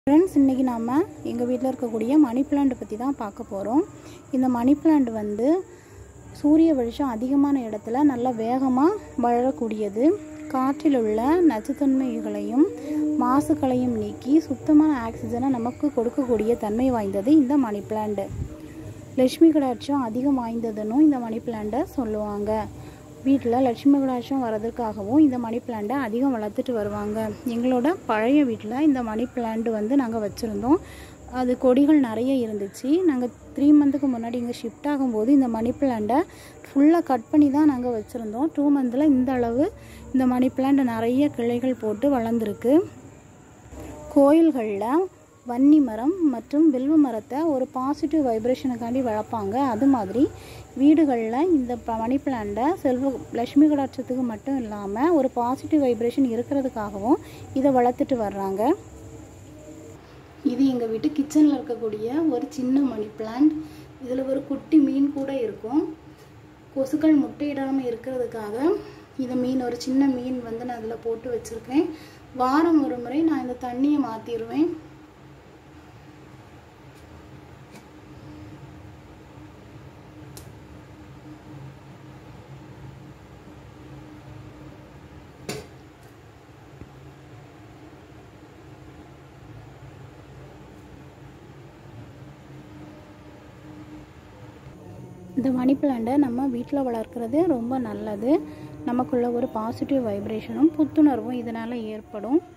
friends இன்றைக்கி நாம் எங்கள் வீட்டில் இருக்கக்கூடிய மணி பிளான்ட் பற்றி தான் பார்க்க போகிறோம் இந்த மணி பிளான்ட் வந்து சூரிய வெளிச்சம் அதிகமான இடத்துல நல்லா வேகமாக வளரக்கூடியது காற்றில் உள்ள நச்சுத்தன்மைகளையும் மாசுக்களையும் நீக்கி சுத்தமான ஆக்சிஜனை நமக்கு கொடுக்கக்கூடிய தன்மை வாய்ந்தது இந்த மணி பிளான்ட் லட்சுமி கடாட்சம் அதிகம் வாய்ந்ததுன்னு இந்த மணி பிளான்ட்டை சொல்லுவாங்க வீட்டில் லட்சுமி கடாட்சம் வர்றதுக்காகவும் இந்த மணி பிளான்ட்டை அதிகம் வளர்த்துட்டு வருவாங்க எங்களோட பழைய வீட்டில் இந்த மணி பிளான்ட் வந்து நாங்கள் வச்சுருந்தோம் அது கொடிகள் நிறைய இருந்துச்சு நாங்கள் த்ரீ மந்த்துக்கு முன்னாடி இங்கே ஷிஃப்ட் ஆகும்போது இந்த மணி பிளான்ட்டை ஃபுல்லாக கட் பண்ணி தான் நாங்கள் வச்சுருந்தோம் டூ மந்தில் இந்த அளவு இந்த மணி பிளான்ட் நிறைய கிளைகள் போட்டு வளர்ந்துருக்கு கோயில்களில் வன்னி மரம் மற்றும் வில்வ மரத்தை ஒரு பாசிட்டிவ் வைப்ரேஷனுக்காண்டி வளர்ப்பாங்க அது மாதிரி வீடுகளில் இந்த ப- மணி பிளான்ட்டை செல்வ லட்சுமி கடாட்சத்துக்கு மட்டும் இல்லாமல் ஒரு பாசிட்டிவ் வைப்ரேஷன் இருக்கிறதுக்காகவும் இதை வளர்த்துட்டு வர்றாங்க இது எங்கள் வீட்டு கிச்சனில் இருக்கக்கூடிய ஒரு சின்ன மணி பிளான்ட் இதில் ஒரு குட்டி மீன் கூட இருக்கும் கொசுக்கள் முட்டையிடாமல் இருக்கிறதுக்காக இந்த மீன் ஒரு சின்ன மீன் வந்து நான் அதில் போட்டு வச்சுருக்கேன் வாரம் ஒரு முறை நான் இந்த தண்ணியை மாற்றிடுவேன் இந்த மணி பிளான்ட்டை நம்ம வீட்டில் வளர்க்குறது ரொம்ப நல்லது நமக்குள்ள ஒரு பாசிட்டிவ் வைப்ரேஷனும் புத்துணர்வும் இதனால் ஏற்படும்